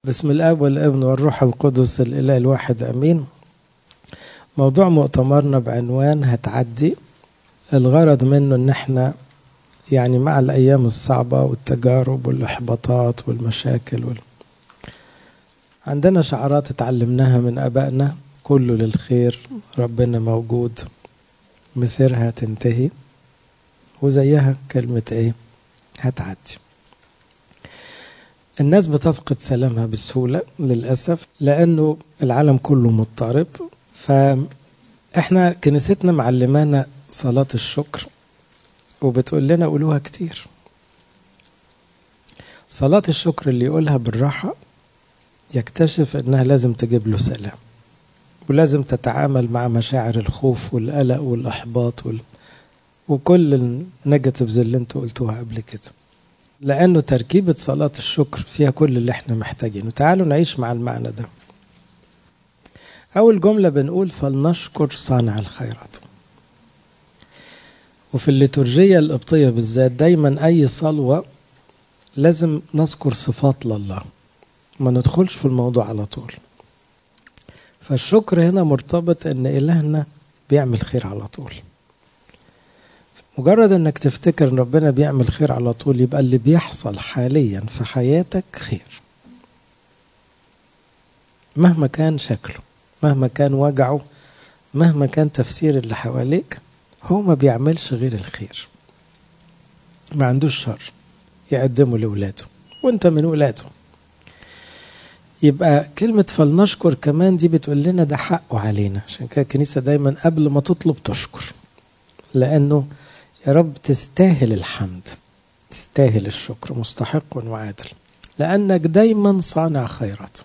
بسم الاب والابن والروح القدس الاله الواحد امين موضوع مؤتمرنا بعنوان هتعدي الغرض منه ان احنا يعني مع الايام الصعبه والتجارب والاحباطات والمشاكل وال... عندنا شعارات اتعلمناها من ابائنا كله للخير ربنا موجود مسيرها تنتهي وزيها كلمه ايه هتعدي الناس بتفقد سلامها بسهولة للأسف لأنه العالم كله مضطرب فإحنا كنيستنا معلمانا صلاة الشكر وبتقول لنا قولوها كتير صلاة الشكر اللي يقولها بالراحة يكتشف إنها لازم تجيب له سلام ولازم تتعامل مع مشاعر الخوف والقلق والإحباط وال... وكل النيجاتيفز اللي انتوا قلتوها قبل كده لأنه تركيبة صلاة الشكر فيها كل اللي احنا محتاجينه تعالوا نعيش مع المعنى ده أول جملة بنقول فلنشكر صانع الخيرات وفي الليتورجية القبطية بالذات دايما أي صلوة لازم نذكر صفات لله ما ندخلش في الموضوع على طول فالشكر هنا مرتبط ان إلهنا بيعمل خير على طول مجرد انك تفتكر ان ربنا بيعمل خير على طول يبقى اللي بيحصل حاليا في حياتك خير مهما كان شكله مهما كان وجعه مهما كان تفسير اللي حواليك هو ما بيعملش غير الخير ما عندوش شر يقدمه لولاده وانت من ولاده يبقى كلمة فلنشكر كمان دي بتقول لنا ده حقه علينا عشان كده الكنيسة دايما قبل ما تطلب تشكر لأنه يا رب تستاهل الحمد تستاهل الشكر مستحق وعادل لأنك دايما صانع خيرات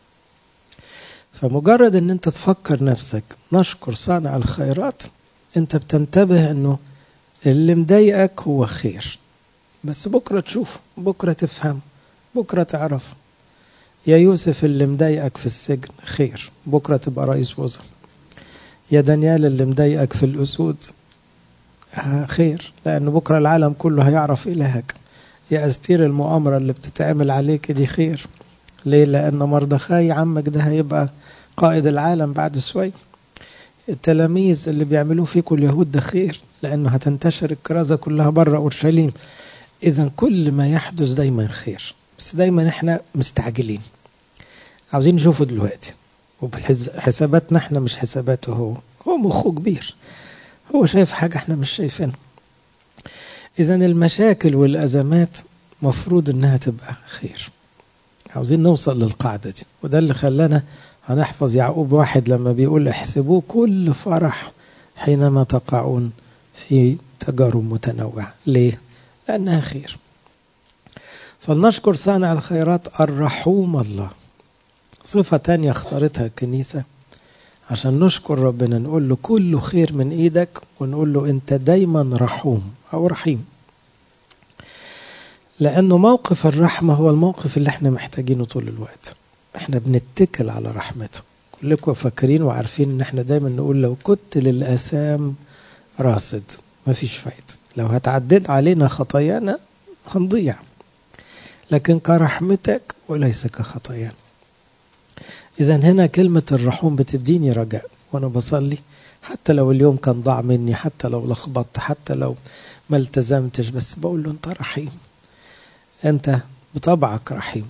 فمجرد ان انت تفكر نفسك نشكر صانع الخيرات انت بتنتبه انه اللي مضايقك هو خير بس بكرة تشوف بكرة تفهم بكرة تعرف يا يوسف اللي مضايقك في السجن خير بكرة تبقى رئيس وزراء يا دانيال اللي مضايقك في الأسود خير لأن بكرة العالم كله هيعرف إلهك يا أستير المؤامرة اللي بتتعمل عليك دي خير ليه لأن مردخاي عمك ده هيبقى قائد العالم بعد شوي التلاميذ اللي بيعملوه فيكم اليهود ده خير لأنه هتنتشر الكرازة كلها بره أورشليم إذا كل ما يحدث دايما خير بس دايما احنا مستعجلين عاوزين نشوفه دلوقتي وبحساباتنا احنا مش حساباته هو هو مخه كبير هو شايف حاجة احنا مش شايفينها إذا المشاكل والأزمات مفروض إنها تبقى خير عاوزين نوصل للقاعدة دي وده اللي خلانا هنحفظ يعقوب واحد لما بيقول احسبوه كل فرح حينما تقعون في تجارب متنوعة ليه؟ لأنها خير فلنشكر صانع الخيرات الرحوم الله صفة تانية اختارتها الكنيسة عشان نشكر ربنا نقول له كله خير من ايدك ونقول له انت دايما رحوم او رحيم لانه موقف الرحمة هو الموقف اللي احنا محتاجينه طول الوقت احنا بنتكل على رحمته كلكم فاكرين وعارفين ان احنا دايما نقول لو كنت للاسام راصد مفيش فايدة لو هتعدد علينا خطايانا هنضيع لكن كرحمتك وليس كخطايانا إذا هنا كلمة الرحوم بتديني رجاء وأنا بصلي حتى لو اليوم كان ضاع مني حتى لو لخبطت حتى لو ما التزمتش بس بقول له أنت رحيم أنت بطبعك رحيم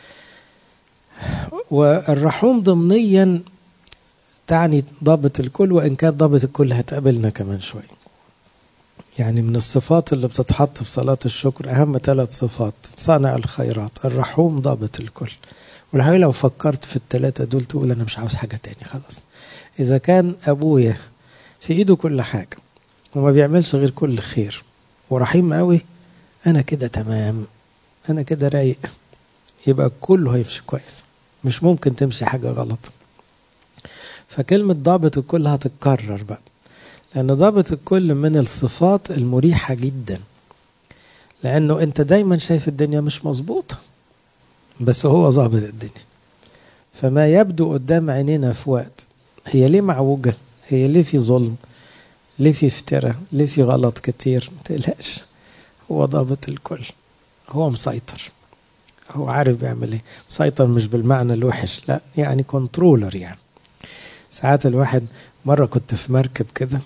والرحوم ضمنيا تعني ضابط الكل وإن كان ضابط الكل هتقابلنا كمان شوي يعني من الصفات اللي بتتحط في صلاة الشكر أهم ثلاث صفات صانع الخيرات الرحوم ضابط الكل والحقيقة لو فكرت في الثلاثة دول تقول أنا مش عاوز حاجة تاني خلاص إذا كان أبويا في إيده كل حاجة وما بيعملش غير كل خير ورحيم قوي أنا كده تمام أنا كده رايق يبقى كله هيمشي كويس مش ممكن تمشي حاجة غلط فكلمة ضابط الكل هتتكرر بقى لأن ضابط الكل من الصفات المريحة جدا لأنه أنت دايما شايف الدنيا مش مظبوطة بس هو ضابط الدنيا فما يبدو قدام عينينا في وقت هي ليه معوجة هي ليه في ظلم ليه في افتراء ليه في غلط كتير ما تقلقش هو ضابط الكل هو مسيطر هو عارف بيعمل ايه مسيطر مش بالمعنى الوحش لا يعني كنترولر يعني ساعات الواحد مرة كنت في مركب كده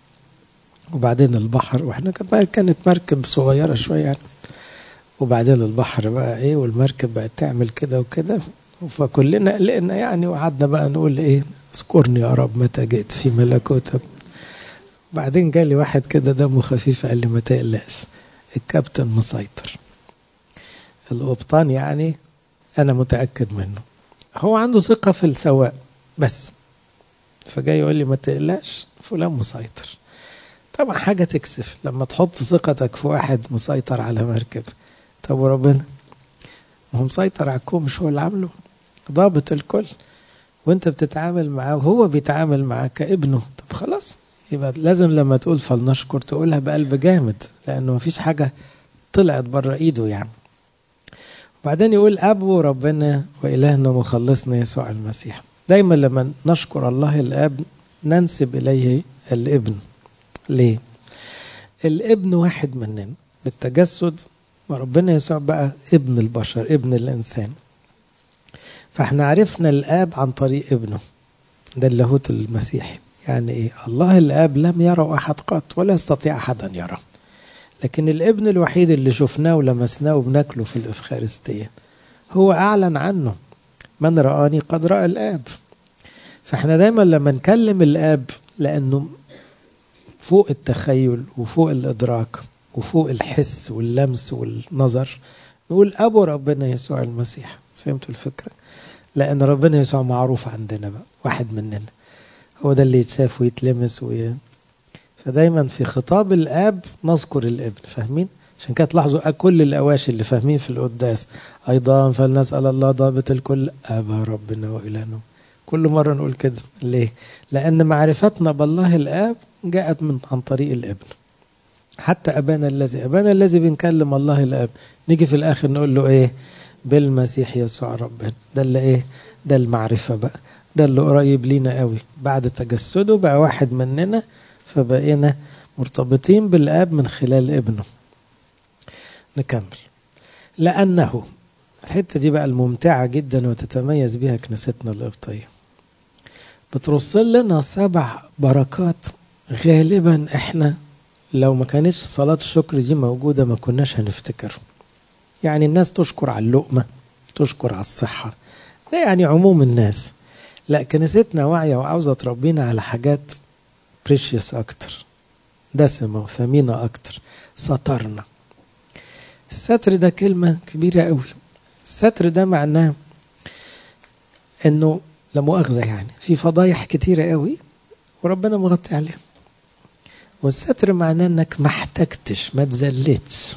وبعدين البحر واحنا كانت مركب صغيرة شوية يعني وبعدين البحر بقى ايه والمركب بقت تعمل كده وكده فكلنا قلقنا يعني وقعدنا بقى نقول ايه اذكرني يا رب متى جئت في ملكوتك بعدين جالي واحد كده دمه خفيف قال لي ما تقلقش الكابتن مسيطر القبطان يعني انا متاكد منه هو عنده ثقه في السواق بس فجاي يقول لي ما تقلقش فلان مسيطر طبعا حاجه تكسف لما تحط ثقتك في واحد مسيطر على مركب طب وربنا ما هو مسيطر على الكون مش هو اللي عامله ضابط الكل وانت بتتعامل معاه وهو بيتعامل معاك كابنه طب خلاص يبقى لازم لما تقول فلنشكر تقولها بقلب جامد لانه مفيش حاجه طلعت بره ايده يعني وبعدين يقول ابو ربنا والهنا مخلصنا يسوع المسيح دايما لما نشكر الله الاب ننسب اليه الابن ليه الابن واحد مننا بالتجسد وربنا يسوع بقى ابن البشر ابن الانسان فاحنا عرفنا الاب عن طريق ابنه ده اللاهوت المسيحي يعني ايه الله الاب لم يره احد قط ولا يستطيع احد ان يرى لكن الابن الوحيد اللي شفناه ولمسناه وبناكله في الافخارستيه هو اعلن عنه من رآني قد رأى الاب فاحنا دايما لما نكلم الاب لانه فوق التخيل وفوق الادراك وفوق الحس واللمس والنظر نقول ابو ربنا يسوع المسيح فهمتوا الفكره لان ربنا يسوع معروف عندنا بقى واحد مننا هو ده اللي يتشاف ويتلمس وي... فدايما في خطاب الاب نذكر الابن فاهمين عشان كده تلاحظوا كل الاواشي اللي فاهمين في القداس ايضا فلنسال الله ضابط الكل ابا ربنا والهنا كل مره نقول كده ليه لان معرفتنا بالله الاب جاءت من عن طريق الابن حتى ابانا الذي ابانا الذي بنكلم الله الاب نيجي في الاخر نقول له ايه بالمسيح يسوع ربنا ده اللي ايه ده المعرفه بقى ده اللي قريب لينا قوي بعد تجسده بقى واحد مننا فبقينا مرتبطين بالاب من خلال ابنه نكمل لانه الحته دي بقى الممتعه جدا وتتميز بها كنيستنا القبطيه بترسل لنا سبع بركات غالبا احنا لو ما كانتش صلاة الشكر دي موجودة ما كناش هنفتكره يعني الناس تشكر على اللقمة تشكر على الصحة ده يعني عموم الناس لا كنيستنا واعية وعاوزة تربينا على حاجات بريشيوس أكتر دسمة وثمينة أكتر سترنا الستر ده كلمة كبيرة قوي الستر ده معناه انه لا مؤاخذة يعني في فضايح كتيرة قوي وربنا مغطي عليها والستر معناه انك ما احتجتش ما تزلتش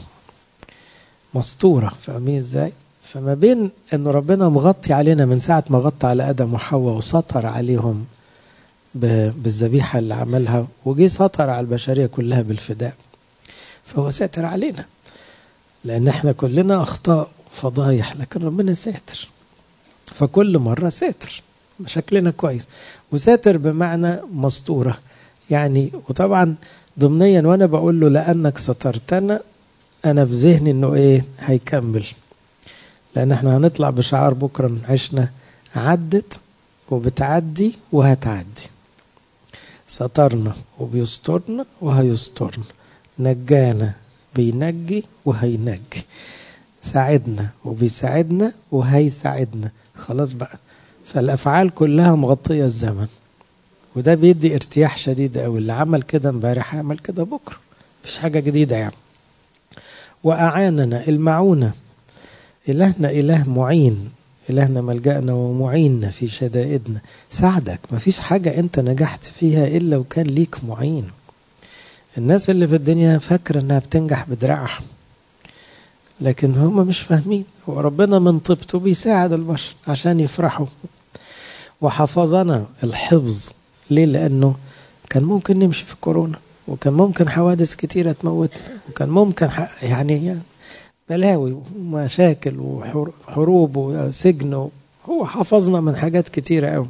مستورة فاهمين ازاي؟ فما بين انه ربنا مغطي علينا من ساعة ما غطى على ادم وحواء وسطر عليهم بالذبيحة اللي عملها وجي سطر على البشرية كلها بالفداء فهو ساتر علينا لان احنا كلنا اخطاء فضايح لكن ربنا ساتر فكل مرة ساتر شكلنا كويس وساتر بمعنى مستورة يعني وطبعا ضمنيا وانا بقول له لانك سترتنا انا في ذهني انه ايه هيكمل لان احنا هنطلع بشعار بكره عشنا عدت وبتعدي وهتعدي سترنا وبيسترنا وهيسترنا نجانا بينجي وهينجي ساعدنا وبيساعدنا وهيساعدنا خلاص بقى فالافعال كلها مغطيه الزمن وده بيدي ارتياح شديد قوي اللي عمل كده امبارح هيعمل كده بكره مفيش حاجه جديده يعني واعاننا المعونه الهنا اله معين إلهنا ملجأنا ومعيننا في شدائدنا ساعدك مفيش حاجة أنت نجحت فيها إلا وكان ليك معين الناس اللي في الدنيا فاكرة أنها بتنجح بدراعها لكن هم مش فاهمين هو ربنا من طيبته بيساعد البشر عشان يفرحوا وحفظنا الحفظ ليه لأنه كان ممكن نمشي في كورونا وكان ممكن حوادث كتيرة تموتنا وكان ممكن يعني بلاوي ومشاكل وحروب وسجن هو حفظنا من حاجات كتيرة قوي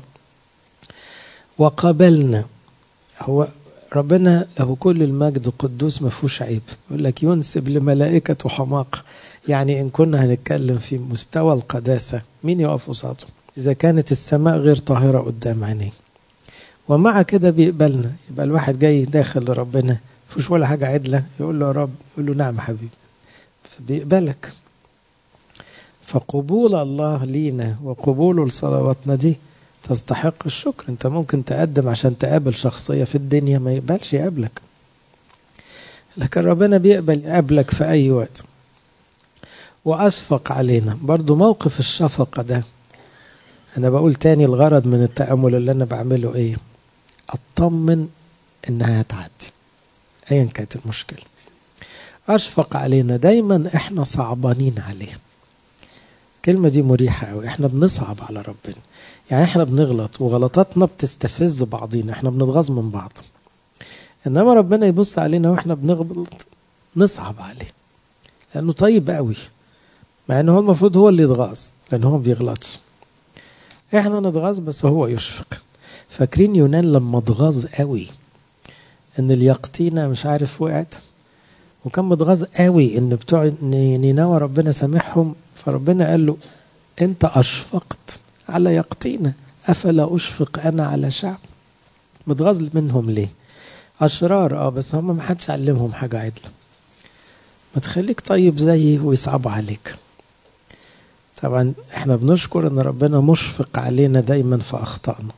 وقبلنا هو ربنا له كل المجد قدوس ما فيهوش عيب يقول لك ينسب لملائكته حماقة يعني إن كنا هنتكلم في مستوى القداسة مين يقف قصاده إذا كانت السماء غير طاهرة قدام عينيه ومع كده بيقبلنا يبقى الواحد جاي داخل لربنا مفيش ولا حاجة عدلة يقول له يا رب يقول له نعم حبيبي فبيقبلك فقبول الله لينا وقبوله لصلواتنا دي تستحق الشكر انت ممكن تقدم عشان تقابل شخصية في الدنيا ما يقبلش يقابلك لكن ربنا بيقبل يقابلك في أي وقت وأشفق علينا برضو موقف الشفقة ده أنا بقول تاني الغرض من التأمل اللي أنا بعمله إيه أطمن إنها هتعدي أيا كانت المشكلة أشفق علينا دايما إحنا صعبانين عليه الكلمة دي مريحة أوي إحنا بنصعب على ربنا يعني إحنا بنغلط وغلطاتنا بتستفز بعضينا إحنا بنتغاظ من بعض إنما ربنا يبص علينا وإحنا بنغلط نصعب عليه لأنه طيب قوي مع إن هو المفروض هو اللي يتغاظ لأن هو ما بيغلطش إحنا نتغاظ بس هو يشفق فاكرين يونان لما اتغاظ قوي إن اليقطينة مش عارف وقعت وكان متغاظ قوي ان بتوع نينوى ربنا سامحهم فربنا قال له انت اشفقت على يقطينا افلا اشفق انا على شعب متغاظ منهم ليه اشرار اه بس هم ما حدش علمهم حاجه عدله ما تخليك طيب زيي ويصعبوا عليك طبعا احنا بنشكر ان ربنا مشفق علينا دايما في اخطائنا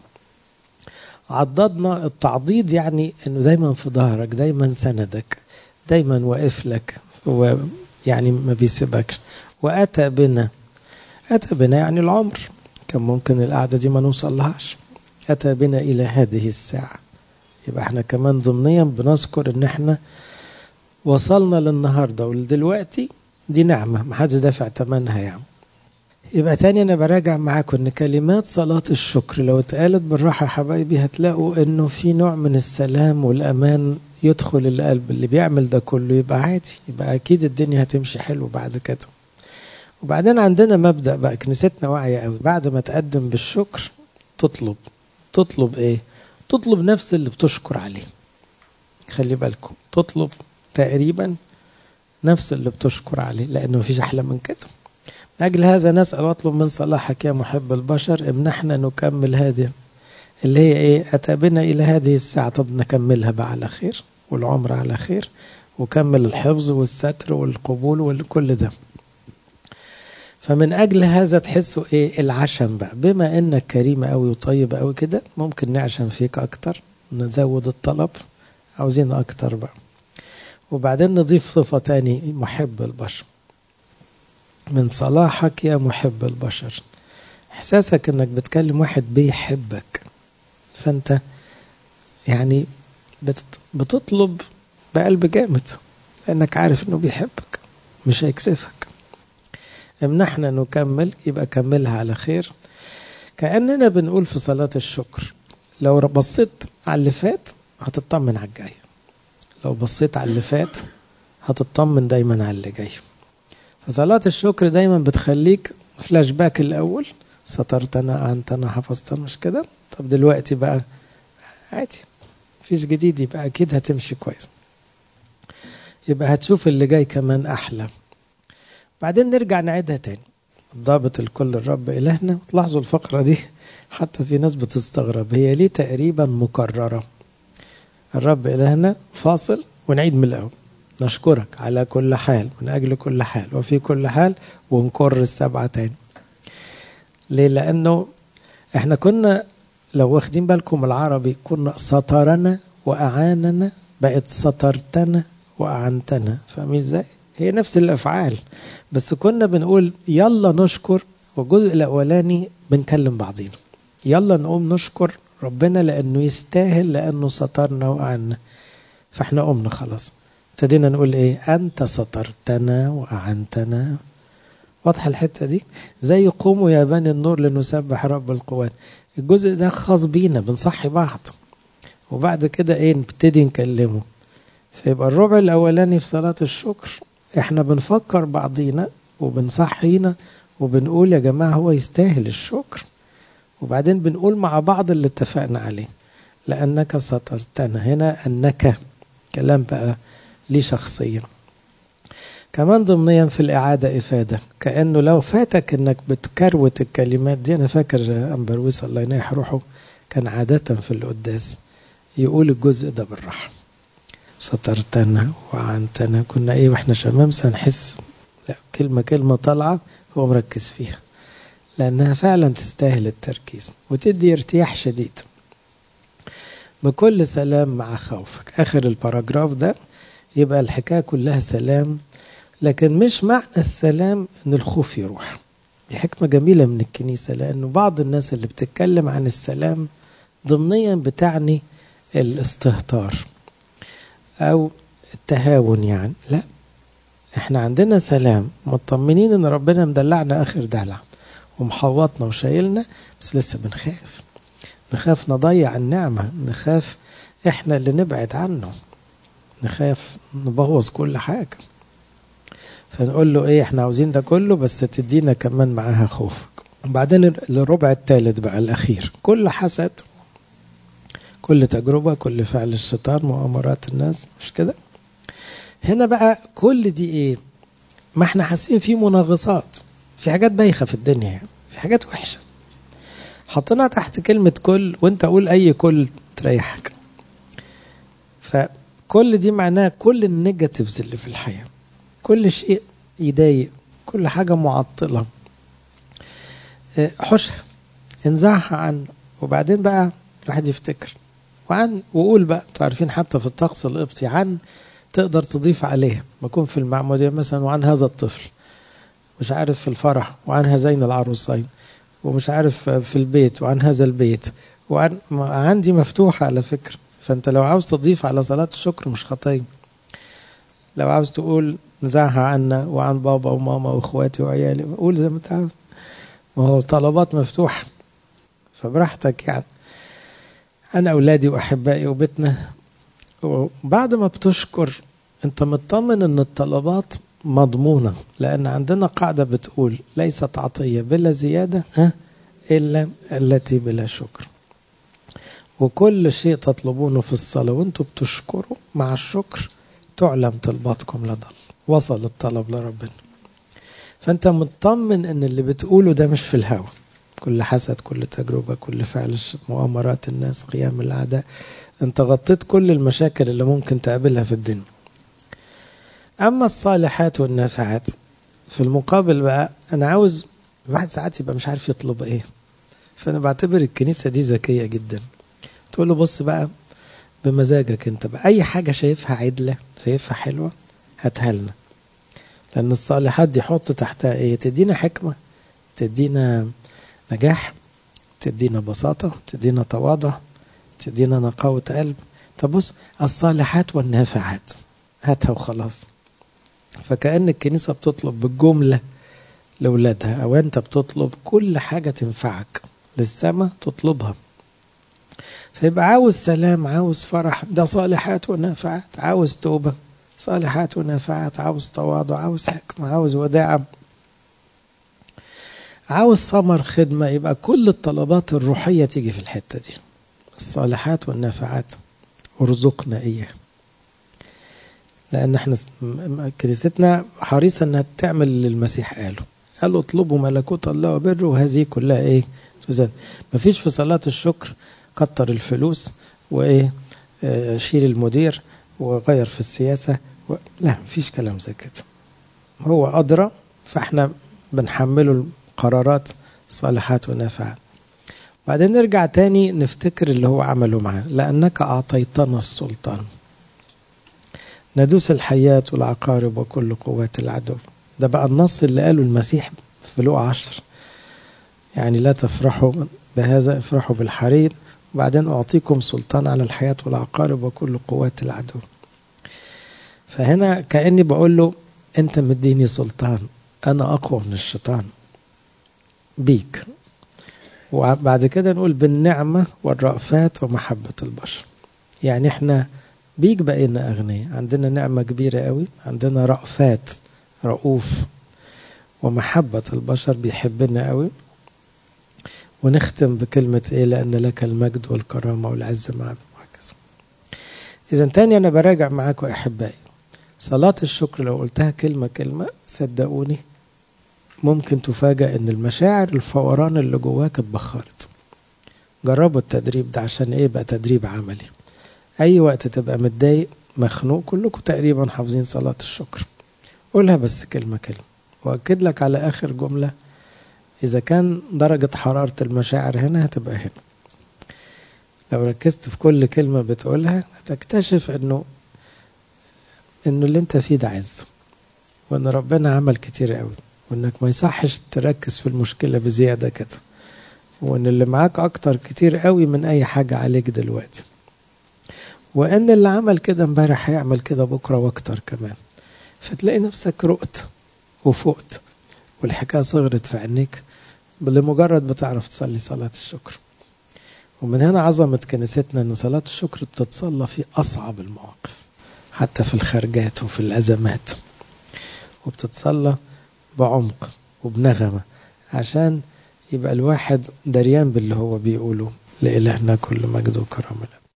عضدنا التعضيد يعني انه دايما في ظهرك دايما سندك دايما واقف لك ويعني ما بيسيبكش واتى بنا اتى بنا يعني العمر كان ممكن القعده دي ما نوصل لهاش اتى بنا الى هذه الساعه يبقى احنا كمان ضمنيا بنذكر ان احنا وصلنا للنهارده ولدلوقتي دي نعمه ما حدش دافع ثمنها يعني يبقى تاني انا براجع معاكم ان كلمات صلاه الشكر لو اتقالت بالراحه يا حبايبي هتلاقوا انه في نوع من السلام والامان يدخل القلب اللي بيعمل ده كله يبقى عادي يبقى اكيد الدنيا هتمشي حلو بعد كده وبعدين عندنا مبدا بقى كنيستنا واعيه قوي بعد ما تقدم بالشكر تطلب تطلب ايه تطلب نفس اللي بتشكر عليه خلي بالكم تطلب تقريبا نفس اللي بتشكر عليه لانه مفيش احلى من كده من اجل هذا نسال واطلب من صلاحك يا محب البشر امنحنا نكمل هذه اللي هي ايه اتى بنا الى هذه الساعه طب نكملها بقى على خير والعمر على خير وكمل الحفظ والستر والقبول وكل ده فمن اجل هذا تحسوا ايه العشم بقى بما انك كريم قوي وطيب قوي كده ممكن نعشم فيك اكتر نزود الطلب عاوزين اكتر بقى وبعدين نضيف صفه تاني محب البشر من صلاحك يا محب البشر احساسك انك بتكلم واحد بيحبك فانت يعني بتطلب بقلب جامد لانك عارف انه بيحبك مش هيكسفك امنحنا نكمل يبقى كملها على خير كاننا بنقول في صلاه الشكر لو بصيت على اللي فات هتطمن على الجاي لو بصيت على اللي فات هتطمن دايما على اللي جاي فصلاه الشكر دايما بتخليك فلاش باك الاول سترتنا أعنتنا حفظتنا مش كده طب دلوقتي بقى عادي مفيش جديد يبقى أكيد هتمشي كويس يبقى هتشوف اللي جاي كمان أحلى بعدين نرجع نعيدها تاني ضابط الكل الرب إلهنا تلاحظوا الفقرة دي حتى في ناس بتستغرب هي ليه تقريبا مكررة الرب إلهنا فاصل ونعيد من الأول نشكرك على كل حال من أجل كل حال وفي كل حال ونكر السبعة تاني ليه لأنه احنا كنا لو واخدين بالكم العربي كنا سترنا وأعاننا بقت سترتنا وأعنتنا فاهمين ازاي؟ هي نفس الأفعال بس كنا بنقول يلا نشكر والجزء الأولاني بنكلم بعضينا يلا نقوم نشكر ربنا لأنه يستاهل لأنه سترنا وأعنا فاحنا قمنا خلاص ابتدينا نقول ايه أنت سترتنا وأعنتنا واضحة الحتة دي زي قوموا يا بني النور لنسبح رب القوات الجزء ده خاص بينا بنصحي بعض وبعد كده ايه نبتدي نكلمه فيبقى الربع الاولاني في صلاة الشكر احنا بنفكر بعضينا وبنصحينا وبنقول يا جماعة هو يستاهل الشكر وبعدين بنقول مع بعض اللي اتفقنا عليه لأنك سترتنا هنا أنك كلام بقى ليه شخصية كمان ضمنيا في الإعادة إفادة كأنه لو فاتك إنك بتكروت الكلمات دي أنا فاكر أمبرويس الله ينيح روحه كان عادة في القداس يقول الجزء ده بالراحة سترتنا وعنتنا كنا إيه وإحنا شمامسة نحس كلمة كلمة طالعة هو مركز فيها لأنها فعلا تستاهل التركيز وتدي ارتياح شديد بكل سلام مع خوفك آخر الباراجراف ده يبقى الحكاية كلها سلام لكن مش معنى السلام ان الخوف يروح دي حكمة جميلة من الكنيسة لأنه بعض الناس اللي بتتكلم عن السلام ضمنيا بتعني الاستهتار أو التهاون يعني لا احنا عندنا سلام مطمنين ان ربنا مدلعنا اخر دلع ومحوطنا وشايلنا بس لسه بنخاف نخاف نضيع النعمة نخاف احنا اللي نبعد عنه نخاف نبوظ كل حاجة فنقول له ايه احنا عاوزين ده كله بس تدينا كمان معاها خوفك وبعدين الربع الثالث بقى الاخير كل حسد كل تجربة كل فعل الشيطان مؤامرات الناس مش كده هنا بقى كل دي ايه ما احنا حاسين في منغصات في حاجات بايخة في الدنيا يعني. في حاجات وحشة حطيناها تحت كلمة كل وانت قول اي كل تريحك فكل دي معناها كل النيجاتيفز اللي في الحياة كل شيء يضايق كل حاجة معطلة حشها انزعها عنه وبعدين بقى الواحد يفتكر وعن وقول بقى انتوا عارفين حتى في الطقس القبطي عن تقدر تضيف عليها بكون في المعمودية مثلا وعن هذا الطفل مش عارف في الفرح وعن هذين العروسين ومش عارف في البيت وعن هذا البيت وعن عندي مفتوحة على فكرة فانت لو عاوز تضيف على صلاة الشكر مش خطية لو عاوز تقول نزعها عنا وعن بابا وماما واخواتي وعيالي قول زي ما انت عاوز ما هو طلبات مفتوحة فبراحتك يعني أنا أولادي وأحبائي وبيتنا وبعد ما بتشكر أنت مطمن أن الطلبات مضمونة لأن عندنا قاعدة بتقول ليست عطية بلا زيادة ها إلا التي بلا شكر وكل شيء تطلبونه في الصلاة وانتوا بتشكروا مع الشكر تعلم طلباتكم لدى الله وصل الطلب لربنا فانت مطمن ان اللي بتقوله ده مش في الهوى كل حسد كل تجربة كل فعل مؤامرات الناس قيام الأعداء انت غطيت كل المشاكل اللي ممكن تقابلها في الدنيا أما الصالحات والنافعات في المقابل بقى أنا عاوز الواحد ساعات يبقى مش عارف يطلب إيه فأنا بعتبر الكنيسة دي ذكية جدا تقول له بص بقى بمزاجك أنت بقى أي حاجة شايفها عدلة شايفها حلوة هاتها لنا لأن الصالحات دي حط تحتها إيه تدينا حكمة تدينا نجاح تدينا بساطة تدينا تواضع تدينا نقاوة قلب طب بص الصالحات والنافعات هاتها وخلاص فكأن الكنيسة بتطلب بالجملة لأولادها أو أنت بتطلب كل حاجة تنفعك للسماء تطلبها فيبقى عاوز سلام عاوز فرح ده صالحات ونافعات عاوز توبة صالحات ونافعات عاوز تواضع عاوز حكمة عاوز وداعة عاوز ثمر خدمة يبقى كل الطلبات الروحية تيجي في الحتة دي الصالحات والنافعات ارزقنا إياه لأن احنا كنيستنا حريصة أنها تعمل اللي المسيح قاله قال اطلبوا ملكوت الله وبره وهذه كلها ايه تزاد مفيش في صلاة الشكر كتر الفلوس وايه اه شيل المدير وغير في السياسة و... لا مفيش كلام زي كده هو أدرى فاحنا بنحمله القرارات صالحات ونافعات بعدين نرجع تاني نفتكر اللي هو عمله معاه لأنك أعطيتنا السلطان ندوس الحياة والعقارب وكل قوات العدو ده بقى النص اللي قاله المسيح في لوقا عشر يعني لا تفرحوا بهذا افرحوا بالحرير وبعدين أعطيكم سلطان على الحياة والعقارب وكل قوات العدو فهنا كأني بقول له أنت مديني سلطان أنا أقوى من الشيطان بيك وبعد كده نقول بالنعمة والرأفات ومحبة البشر يعني احنا بيك بقينا أغنياء عندنا نعمة كبيرة قوي عندنا رأفات رؤوف ومحبة البشر بيحبنا قوي ونختم بكلمة إيه لأن لك المجد والكرامة والعزة مع وهكذا إذا تاني أنا براجع معاكم أحبائي صلاة الشكر لو قلتها كلمة كلمة صدقوني ممكن تفاجأ ان المشاعر الفوران اللي جواك اتبخرت جربوا التدريب ده عشان ايه بقى تدريب عملي اي وقت تبقى متضايق مخنوق كلكم تقريبا حافظين صلاة الشكر قولها بس كلمة كلمة وأكد لك على آخر جملة إذا كان درجة حرارة المشاعر هنا هتبقى هنا لو ركزت في كل كلمة بتقولها هتكتشف إنه إنه اللي أنت فيه ده عز وإن ربنا عمل كتير قوي وإنك ما يصحش تركز في المشكلة بزيادة كده وإن اللي معاك أكتر كتير قوي من أي حاجة عليك دلوقتي وإن اللي عمل كده امبارح هيعمل كده بكرة وأكتر كمان فتلاقي نفسك رقت وفقت والحكاية صغرت في عينيك لمجرد بتعرف تصلي صلاة الشكر ومن هنا عظمة كنيستنا أن صلاة الشكر بتتصلى في أصعب المواقف حتى في الخارجات وفي الأزمات وبتتصلى بعمق وبنغمة عشان يبقى الواحد دريان باللي هو بيقوله لإلهنا كل مجد وكرم له